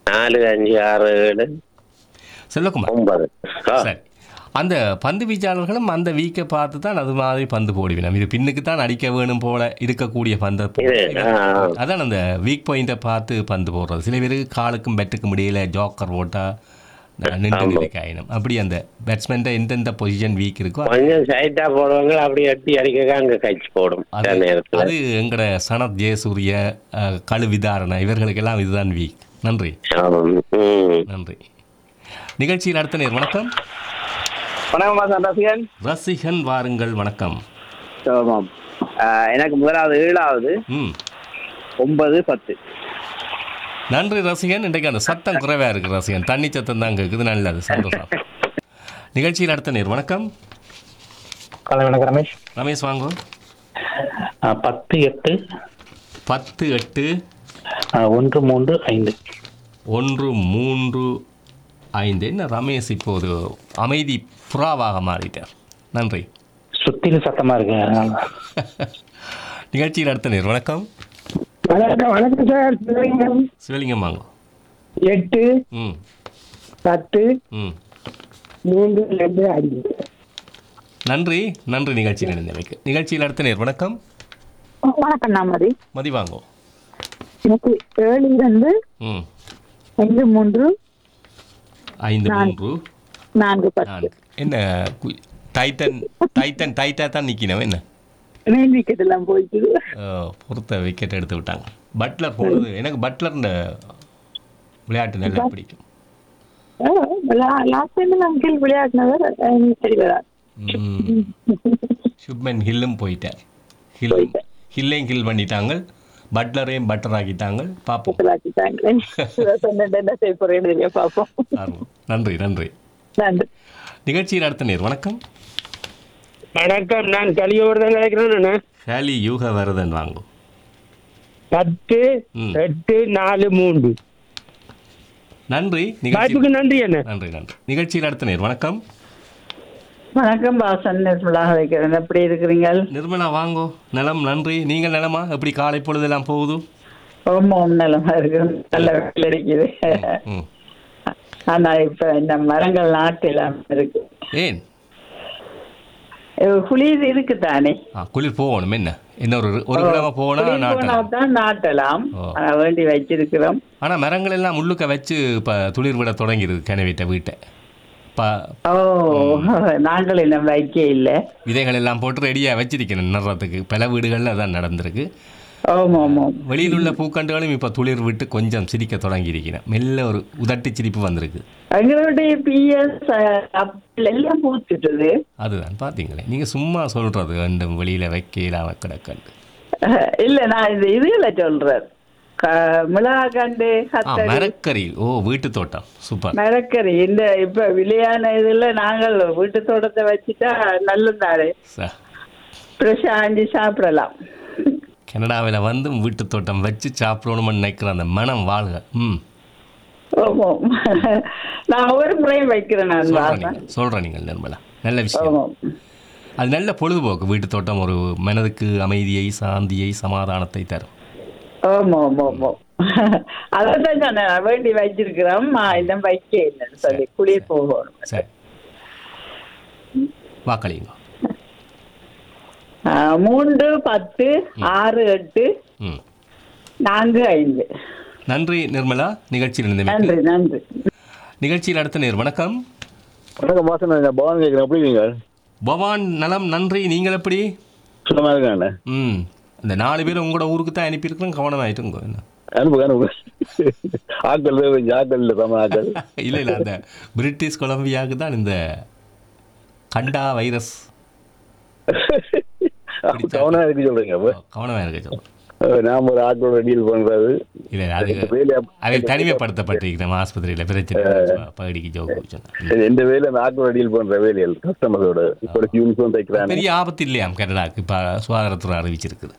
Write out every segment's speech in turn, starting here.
நாலு அஞ்சு ஆறு ஏழு செல்வகுமார் ஒன்பது ஆ, சரி அந்த பந்து வீச்சாளர்களும் அந்த வீக்கை பார்த்து தான் அது மாதிரி பந்து போடுவினம் இது பின்னுக்கு தான் அடிக்க வேணும் போல இருக்கக்கூடிய பந்தை போட்டு இது, இவன் ஆ, ஆ. அதான் அந்த வீக் பாயிண்ட்டை பார்த்து பந்து போடுறது சில பேருக்கு காலுக்கும் பெட்டுக்கும் முடியல ஜோக்கர் போட்டா நின்று நிலைக்காயினும் அப்படி அந்த பேட்ஸ்மேன் எந்தெந்த பொசிஷன் வீக் இருக்கோ கொஞ்சம் சைட்டா போடுவாங்க அப்படி எட்டி அடிக்க அங்க கட்சி போடும் அது சில நேரத்துல அது எங்கட சனத் ஜெயசூரிய அஹ், கழு விதாரணை இவர்களுக்கெல்லாம் இதுதான் வீக் நன்றி ஆமாம். ம். நன்றி நிகழ்ச்சியில் அடுத்த நேர் வணக்கம் வணக்கம் மாசம் ரசிகன் ரசிகன் வாருங்கள் வணக்கம் ஆமாம் ஆஹ் எனக்கு முதலாவது ஏழாவது ம் ஒன்பது பத்து நன்றி ரசிகன் இன்றைக்கு அந்த சத்தம் குறைவா இருக்கு ரசிகன் தண்ணி சத்தம் தான் கேட்குது நல்லது சந்தோஷம் நிகழ்ச்சியில் அடுத்த நேர் வணக்கம் காலை வணக்கம் ரமேஷ் ரமேஷ் வாங்கோ ஆ, பத்து எட்டு பத்து எட்டு ஆ, ஒன்று மூன்று ஐந்து ஒன்று மூன்று ஐந்து என்ன ரமேஷ் இப்போது அமைதி புறாவாக மாறிட்டார் நன்றி சுத்திலும் சத்தமா இருக்கு அதனால. நிகழ்ச்சியில் அடுத்த நேர் வணக்கம் வணக்கம் வணக்கம் சார் சிவலிங்கம் சிவலிங்கம் வாங்கோ எட்டு ம் பத்து ம் மூன்று ரெண்டு அஞ்சு நன்றி நன்றி நிகழ்ச்சியில் இணைந்தமைக்கு நிகழ்ச்சியில் அடுத்த நேர் வணக்கம் வணக்கம் நாமதி மதி வாங்கோ எனக்கு ஏழு இருந்து ம் ஐந்து மூன்று ஐந்து நான். மூன்று நான்கு பத்து நான்கு என்ன கு- டைட்டன் டைட்டன் டைட்டாக தான் நிற்கணும் என்ன மெயின் விக்கெட் எல்லாம் போயிட்டு அஹ், பொறுத்த விக்கெட் எடுத்து விட்டாங்க பட்லர் போனது எனக்கு பட்லர் இந்த விளையாட்டு நல்லா பிடிக்கும் லாஸ்ட் டைம் அங்கிள் விளையாடினவர் எனக்கு தெரிவதார் ம். சுப்மன் ஹில்லும் போயிட்டார் ஹில் ஹில்லையும் ஹில் பண்ணிட்டாங்க பட்லரையும் பட்டர் ஆக்கிட்டாங்க பார்ப்போம் விளையாடிட்டாங்களே சொன்னேன் என்ன செய்ய போறேன்னு தெரிய பார்ப்போம் ஆர்வம். நன்றி நன்றி நன்றி நிகழ்ச்சியில் அடுத்த நேர் வணக்கம் வணக்கம் நான் கலியோர்தான் கிடைக்கிறேன் ஹேலி யூக வரதன் வாங்கும் பத்து ம். எட்டு நாலு மூன்று நன்றி நிகழ்ச்சி வாய்ப்புக்கு நன்றி என்ன நன்றி நன்றி நிகழ்ச்சியில் அடுத்த நேர் வணக்கம் வணக்கம் பாசன் நிர்மலாக வைக்கிறேன் எப்படி இருக்கிறீங்க நிர்மலா வாங்கோ நலம் நன்றி நீங்கள் நலமா எப்படி காலை பொழுதெல்லாம் போகுது ரொம்ப நலமா இருக்கு நல்ல வெயில் அடிக்குது ம் ஆனா இப்ப இந்த மரங்கள் நாட்டிலாம் இருக்கு ஏன் குளிர் இருக்கு தானே ஆ குளிர் போகணும் என்ன இன்னொரு ஒரு கிழமை போனா குளிர் நாட்டலாம் போனாதான் நாட்டலாம் ஓ. ஆனா வேண்டி வச்சிருக்கிறோம் ஆனால் மரங்கள் எல்லாம் முள்ளுக்க வச்சு இப்போ துளிர் விட தொடங்கிடுது கிணவிட்ட வீட்டை இப்போ ஓ நாங்கள் இன்னும் வைக்க இல்லை விதைகள் எல்லாம் போட்டு ரெடியாக வச்சிருக்கணும் நடுறதுக்கு பல வீடுகளில் அதான் நடந்திருக்கு ஆமா ஆமா வெளியில் உள்ள பூக்கண்டுகளும் இப்போ துளிர் விட்டு கொஞ்சம் சிரிக்க தொடங்கி இருக்கிறேன் மெல்ல ஒரு உதட்டு சிரிப்பு வந்திருக்கு எங்களுடைய பிஎஸ் எல்லாம் பூத்துட்டது அதுதான் பார்த்தீங்களே நீங்கள் சும்மா சொல்கிறது ரெண்டும் வெளியில் வைக்கலாம் கிடக்கண்டு அஹ், இல்ல நான் இது இதுல சொல்றேன் க- மிளகாக்கண்டு ஆ கத்தரி மரக்கறி ஓ வீட்டு தோட்டம் சூப்பர் மரக்கறி இந்த இப்ப விளையான இதுல நாங்கள் வீட்டு தோட்டத்தை வச்சுட்டா நல்லதாரு சார் ஃப்ரெஷ்ஷாக ஆஞ்சி சாப்பிடலாம் கனடாவில் வந்து வீட்டு தோட்டம் வச்சு சாப்பிடணும்னு நினைக்கிற அந்த மனம் வாழ்க ம் ஆமாம் நான் ஒவ்வொரு முறையும் வைக்கிறேன் நான் சொல்கிறேன் வாசம் நீங்கள் சொல்கிறேன் நீங்கள் நிர்மலா நல்ல விஷயம் ஆமாம் அது நல்ல பொழுதுபோக்கு வீட்டு தோட்டம் ஒரு மனதுக்கு அமைதியை சாந்தியை சமாதானத்தை தரும் ஆமா ஆமா ஆமா அதான் நான் வேண்டி வச்சிருக்கிறோம் இதை வைக்க இல்லைன்னு சொல்லி குளிர் போகணும் சரி வாக்களிங்க ஆ, மூன்று பத்து ஆறு எட்டு ம் நான்கு ஐந்து நன்றி நிர்மலா நிகழ்ச்சியில் இருந்தமைக்கு நன்றி நன்றி நிகழ்ச்சியில் அடுத்த நேர் வணக்கம் வணக்கம் மாசம் நான் பவன் கேட்குறேன் எப்படி இருக்கீங்க பவான் நலம் நன்றி நீங்கள் எப்படி சுத்தமாக இருக்காங்க ம் இந்த நாலு பேர் உங்களோட ஊருக்கு தான் அனுப்பியிருக்கிறோம் கவனமாயிட்டுங்க என்ன அனுப்புங்க அனுப்புங்க ஆக்கள் தான் கொஞ்சம் ஆக்கள் இல்லை தமிழ் ஆக்கள் இல்லை இல்லை அந்த பிரிட்டிஷ் கொலம்பியாவுக்கு தான் இந்த கண்டா வைரஸ் கவனம் இருக்கு சொல்றீங்க அப்போ கவனமாக இருக்க சொல்லுங்கள் நாம ஒரு ஆக்களோட டீல் பண்றது இல்லை அது வேலையை அவை தனிமைப்படுத்தப்பட்டிருக்கிறோம் ஆஸ்பத்திரியில் பிரச்சனை பகுதிக்கு ஜோக்கு சொன்னேன் எந்த வேலை அந்த ஆக்களோட டீல் பண்ற வேலைகள் கஸ்டமர்ஸோட இப்போ யூனிஃபார்ம் தைக்கிறாங்க பெரிய ஆபத்து இல்லையாம் கனடாக்கு இப்போ சுகாதாரத்துறை அறிவிச்சிருக்குது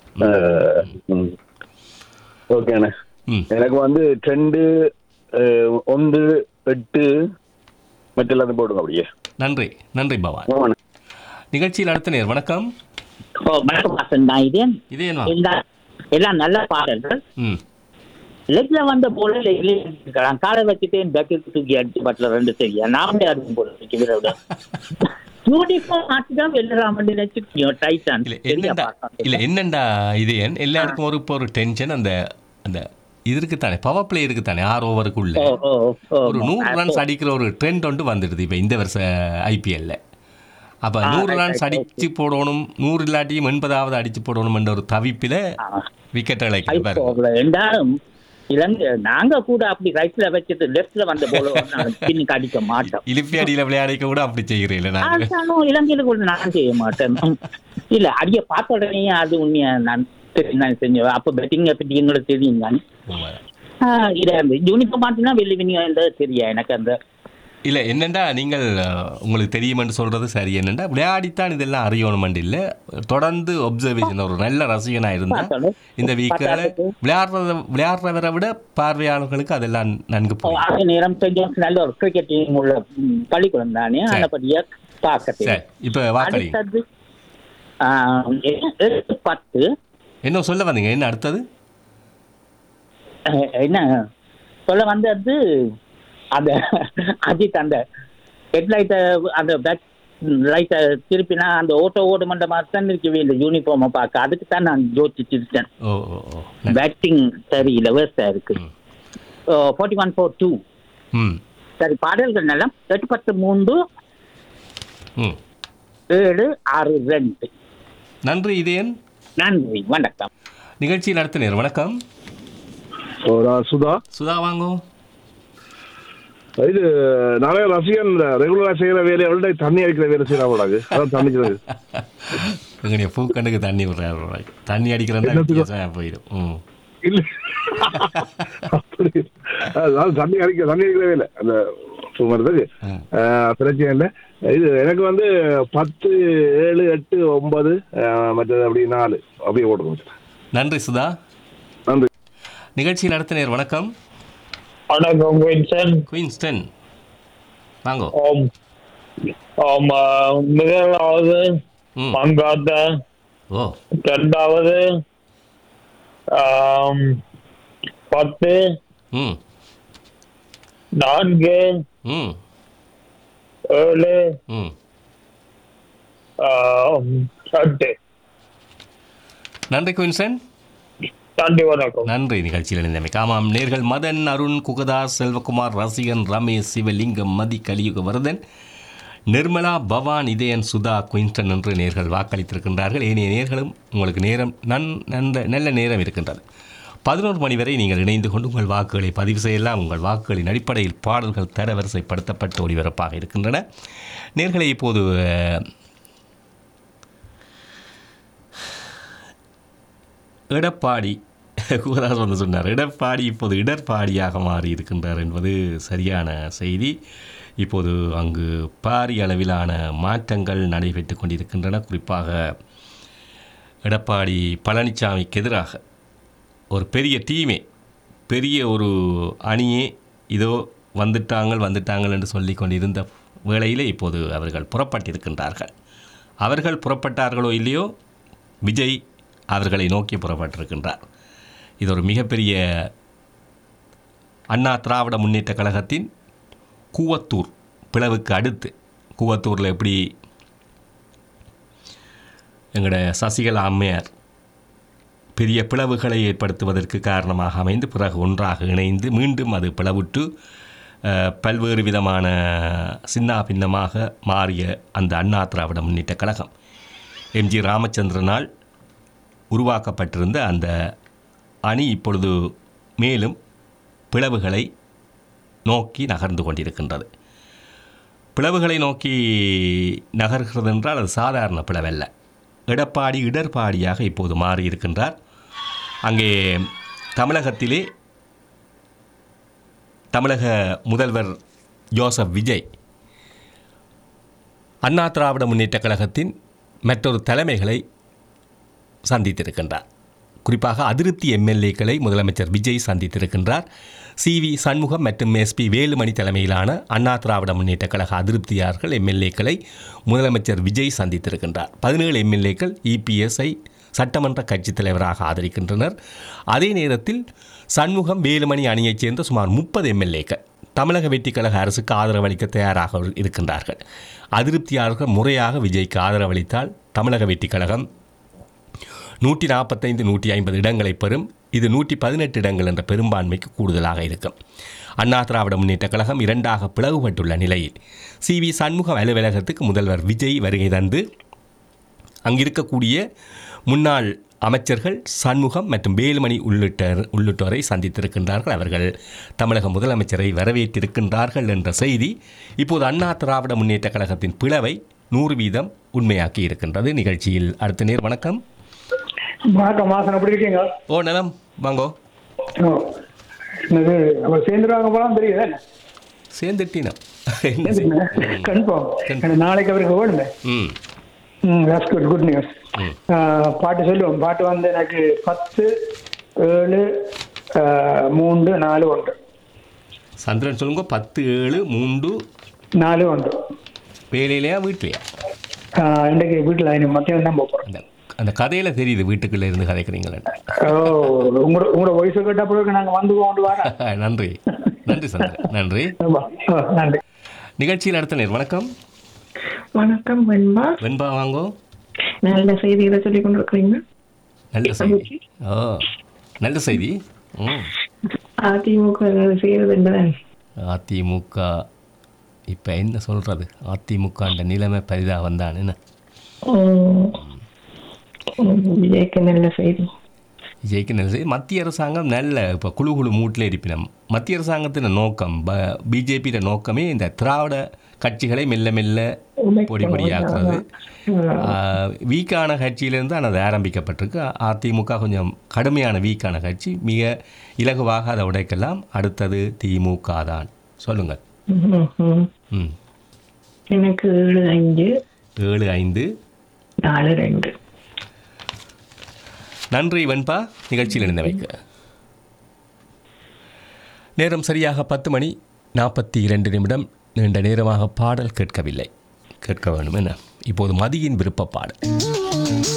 ஓகேண்ணே ம் எனக்கு வந்து ரெண்டு அஹ், ஒன்று எட்டு மற்ற எல்லாத்தையும் போடுங்க அப்படியே நன்றி நன்றி பவான் ஆமாண்ணே நிகழ்ச்சியில் அடுத்த நேர் வணக்கம் ஓ வணக்கம் வாசன் தான் இது இதே என்ன எல்லாம் எல்லாம் நல்ல பாடல்கள் ம் லெக்ல வந்த போல லெக்ல இருக்கலாம் காலை வச்சுட்டு பேக்கு தூக்கி அடிச்சு பட்டில ரெண்டு சரியா நாமளே அதுவும் போல இருக்கு விட யூனிஃபார்ம் மாற்றி தான் வெள்ளராமன் நினைச்சிருக்கோம் டைட்டான் இல்ல என்னண்டா இல்ல என்னண்டா இது ஏன் எல்லாருக்கும் ஒரு இப்போ ஒரு டென்ஷன் அந்த அந்த இது இருக்குத்தானே பவர் பிளே இருக்குத்தானே ஆறு ஓவருக்குள்ள ஓ ஓ ஓ ஒரு நூறு ரன்ஸ் அடிக்கிற ஒரு ட்ரெண்ட் ஒன்று வந்துடுது இப்போ இந்த வருஷ ஐபிஎல்ல அப்போ நூறு ரன்ஸ் அடிச்சு போடணும் நூறு இல்லாட்டியும் எண்பதாவது அடிச்சு போடணும் என்ற ஒரு தவிப்பில் விக்கெட் இழைக்கிற பாருங்க ரெண்டாலும் இலங்கை நாங்க கூட அப்படி ரைட்ல வச்சுட்டு லெஃப்ட்ல வந்த போல பின்னுக்கு அடிக்க மாட்டோம் இலிப்பி அடியில் விளையாடிக்க கூட அப்படி செய்கிறீங்களே நான் ஆனாலும் இலங்கையில கூட நான் செய்ய மாட்டேன் இல்ல அடிய பார்த்த உடனே அது உண்மையா நான் சரி, நான் செஞ்சேன் அப்ப பெட்டிங்க பத்தி எங்களுக்கு தெரியும் தான் இதை யூனிஃபார்ம் மாட்டினா வெளி வினியம் தெரியா எனக்கு அந்த இல்லை என்னண்டா நீங்கள் அஹ், உங்களுக்கு தெரியுமென்று சொல்கிறது சரி என்னண்டா விளையாடித்தான் இதெல்லாம் அறியணுமெண்டு இல்லை தொடர்ந்து ஒப்சர்வேஷன் ஒரு நல்ல ரசிகனாக இருந்தால் பார்த்தாலும் இந்த வீக்கில் பார்த்தாலும் விளையாடுறத விளையாடுறவரை விட பார்வையாளர்களுக்கு அதெல்லாம் நன்கு போகும் அதே நேரம் செஞ்சோம் நல்ல ஒரு கிரிக்கெட் டீம் உள்ள ம், பள்ளிக்கூடம் தானே சரி. நல்லபடியா பார்க்க சரி தெரியும். இப்போ வாக்களி அடுத்தது ஆ, எட்டு பத்து என்ன சொல்ல வந்தீங்க என்ன அடுத்தது அஹ், என்ன சொல்ல வந்தது அந்த அஜித் அந்த ஹெட்லைட்டை அந்த பேக் லைட்டை திருப்பினா அந்த ஓட்ட ஓடு மண்ட மாதிரி தான் இருக்கவே இல்லை யூனிஃபார்மை பார்க்க அதுக்கு தான் நான் யோசிச்சிருக்கேன் ஓ ஓ ஓ பேட்டிங் சரியில்லை வேஸ்டா இருக்கு ஃபார்ட்டி ஒன் ஃபோர் டூ ம் சரி பாடல்கள் எல்லாம் எட்டு பத்து மூன்று ம் ஏழு ஆறு ரெண்டு நன்றி இதேன் நன்றி வணக்கம் நிகழ்ச்சி நடத்தினர் வணக்கம் சுதா சுதா வாங்கோ இது நிறைய ரசிகன் ரெகுலரா செய்யற வேலையை விட தண்ணி அடிக்கிற வேலை செய்யறாங்க அதான் தண்ணிக்கிறது எங்களுடைய பூக்கண்டுக்கு தண்ணி விடுறாரு தண்ணி அடிக்கிறதா என்னத்துக்கு? வித்தியாசமா போயிடும் ம் இல்ல அப்படி அதாவது தண்ணி அடிக்க தண்ணி அடிக்கிற வேலை அந்த சுமறதுக்கு பிரச்சனை இல்லை இது எனக்கு வந்து பத்து ஏழு எட்டு ஒன்பது அஹ், மற்றது அப்படி நாலு அப்படியே ஓடுறோம் நன்றி சுதா நன்றி நிகழ்ச்சி நடத்தினர் வணக்கம் வணக்கம் வின்சன் குயின்ஸ்டன் வாங்கோ ஓம் ஓம் ஆ, முதலாவது ம் மங்காத்த ஓ இரண்டாவது ஆம், பத்து ம் நான்கு ம் ஏழு ம் ஆம், எட்டு நன்றி குயின்ஸ்டன் நன்றி வணக்கம் நன்றி நிகழ்ச்சியில் இணைந்தமைக்கு ஆமாம் நேர்கள் மதன் அருண் குகதாஸ் செல்வகுமார் ரசிகன் ரமேஷ் சிவலிங்கம் மதி கலியுக வரதன் நிர்மலா பவான் இதயன் சுதா குயின்ஸ்டன் என்று நேர்கள் வாக்களித்திருக்கின்றார்கள் ஏனைய நேர்களும் உங்களுக்கு நேரம் நன் நல்ல நல்ல நேரம் இருக்கின்றது பதினோரு மணி வரை நீங்கள் இணைந்து கொண்டு உங்கள் வாக்குகளை பதிவு செய்யலாம் உங்கள் வாக்குகளின் அடிப்படையில் பாடல்கள் தரவரிசைப்படுத்தப்பட்டு ஒளிபரப்பாக இருக்கின்றன நேர்களை இப்போது அஹ், எடப்பாடி குகதாஸ் வந்து சொன்னார் எடப்பாடி இப்போது இடர்பாடியாக மாறி இருக்கின்றார் என்பது சரியான செய்தி இப்போது அங்கு பாரிய அளவிலான மாற்றங்கள் நடைபெற்று கொண்டிருக்கின்றன குறிப்பாக எடப்பாடி பழனிசாமிக்கு எதிராக ஒரு பெரிய டீமே பெரிய ஒரு அணியே இதோ வந்துட்டாங்கள் வந்துட்டாங்கள் என்று சொல்லி கொண்டிருந்த வேளையிலே இப்போது அவர்கள் புறப்பட்டிருக்கின்றார்கள் அவர்கள் புறப்பட்டார்களோ இல்லையோ விஜய் அவர்களை நோக்கி புறப்பட்டிருக்கின்றார் இது ஒரு மிகப்பெரிய அண்ணா திராவிட முன்னேற்ற கழகத்தின் கூவத்தூர் பிளவுக்கு அடுத்து கூவத்தூரில் எப்படி எங்களோட சசிகலா அம்மையார் பெரிய பிளவுகளை ஏற்படுத்துவதற்கு காரணமாக அமைந்து பிறகு ஒன்றாக இணைந்து மீண்டும் அது பிளவுற்று அஹ், பல்வேறு விதமான சின்னா பின்னமாக மாறிய அந்த அண்ணா திராவிட முன்னேற்ற கழகம் எம்ஜி ராமச்சந்திரனால் உருவாக்கப்பட்டிருந்த அந்த அணி இப்பொழுது மேலும் பிளவுகளை நோக்கி நகர்ந்து கொண்டிருக்கின்றது பிளவுகளை நோக்கி நகர்கிறது என்றால் அது சாதாரண பிளவல்ல எடப்பாடி இடர்பாடியாக இப்போது மாறியிருக்கின்றார் அங்கே தமிழகத்திலே தமிழக முதல்வர் ஜோசப் விஜய் அண்ணா திராவிட முன்னேற்றக் கழகத்தின் மற்றொரு தலைமைகளை சந்தித்திருக்கின்றார் குறிப்பாக அதிருப்தி எம்எல்ஏக்களை முதலமைச்சர் விஜய் சந்தித்திருக்கின்றார் சி வி சண்முகம் மற்றும் எஸ்பி வேலுமணி தலைமையிலான அண்ணா திராவிட முன்னேற்றக் கழக அதிருப்தியாளர்கள் எம்எல்ஏக்களை முதலமைச்சர் விஜய் சந்தித்திருக்கின்றார் பதினேழு எம்எல்ஏக்கள் இபிஎஸ்ஐ சட்டமன்ற கட்சித் தலைவராக ஆதரிக்கின்றனர் அதே நேரத்தில் சண்முகம் வேலுமணி அணியைச் சேர்ந்த சுமார் முப்பது எம்எல்ஏக்கள் தமிழக வெற்றிக்கழக அரசுக்கு ஆதரவளிக்க தயாராக இருக்கின்றார்கள் அதிருப்தியாளர்கள் முறையாக விஜய்க்கு ஆதரவளித்தால் தமிழக வெற்றிக்கழகம் நூற்றி நாற்பத்தைந்து நூற்றி ஐம்பது இடங்களை பெறும் இது நூற்றி பதினெட்டு இடங்கள் என்ற பெரும்பான்மைக்கு கூடுதலாக இருக்கும் அண்ணா திராவிட முன்னேற்றக் கழகம் இரண்டாக பிளவுபட்டுள்ள நிலையில் சி வி சண்முகம் அலுவலகத்துக்கு முதல்வர் விஜய் வருகை தந்து அங்கிருக்கக்கூடிய முன்னாள் அமைச்சர்கள் சண்முகம் மற்றும் வேலுமணி உள்ளிட்ட உள்ளிட்டோரை சந்தித்திருக்கின்றார்கள் அவர்கள் தமிழக முதலமைச்சரை வரவேற்றிருக்கின்றார்கள் என்ற செய்தி இப்போது அண்ணா திராவிட முன்னேற்றக் கழகத்தின் பிளவை நூறு வீதம் உண்மையாக்கி இருக்கின்றது நிகழ்ச்சியில் அடுத்த நேர் வணக்கம் வணக்கம் மாசன் எப்படி இருக்கீங்க ஓ நலம் வாங்கோ ஓ, என்னது நம்ம சேர்ந்துருவாங்க போலாம் தெரியுது சேர்ந்துட்டினம் என்ன செய்ய? கன்ஃபார்ம் எனக்கு நாளைக்கு அவருக்கு வேணுமே ம் ம் தட்ஸ் குட் குட் நியூஸ் ம். பாட்டு சொல்லுவோம் பாட்டு வந்து எனக்கு பத்து ஏழு ஆ, மூன்று நாலு ஒன்று சந்திரன் சொல்லுங்க பத்து ஏழு மூன்று நாலு ஒன்று வேலையிலையா வீட்லையா ஆ, இன்றைக்கு வீட்டில் இன்னைக்கு மத்தியம் தான் போகிறோம் அந்த அந்த கதையில் தெரியுது வீட்டுக்குள்ளே இருந்து கதைக்கிறீங்களே ஓ உங்களோட உங்களோட வயசு கேட்ட பிறகு நாங்கள் வந்து கொண்டு வரோம் நன்றி நன்றி சந்திரன் நன்றி ஆமா. ஆ, நன்றி நிகழ்ச்சியில் அடுத்த நேர் வணக்கம் வணக்கம் வெண்பா வெண்பா வாங்கோ நல்ல செய்திகளை சொல்லி கொண்டிருக்கிறீங்க நல்ல செய்தி ஓ நல்ல செய்தி ம் அதிமுக செய்யறது என்பதன் அதிமுக இப்போ என்ன சொல்கிறது அதிமுகன்ற நிலைமை பரிதாக வந்தான் என்ன விஜய்க்கு நல்ல செய்தி விஜய்க்கு நல்ல செய்தி மத்திய அரசாங்கம் நல்ல இப்போ குழு குழு மூட்டில் இருப்பினம் மத்திய அரசாங்கத்தின் நோக்கம் ப பிஜேபியோட நோக்கமே இந்த திராவிட கட்சிகளை மெல்ல மெல்ல பொடி பொடியாக்குறது ஆஹ், வீக்கான கட்சியிலிருந்து ஆனால் அது ஆரம்பிக்கப்பட்டிருக்கு அதிமுக கொஞ்சம் கடுமையான வீக்கான கட்சி மிக இலகுவாக அதை உடைக்கலாம் அடுத்தது திமுக தான் சொல்லுங்கள் ம், ம். ம் எனக்கு ஏழு அஞ்சு ஏழு ஐந்து நாலு ரெண்டு நன்றி வெண்பா நிகழ்ச்சியில் இணைந்தமைக்கு நேரம் சரியாக பத்து மணி நாற்பத்தி இரண்டு நிமிடம் நீண்ட நேரமாக பாடல் கேட்கவில்லை கேட்க வேண்டும் என்ன இப்போது மதியின் விருப்ப பாடல்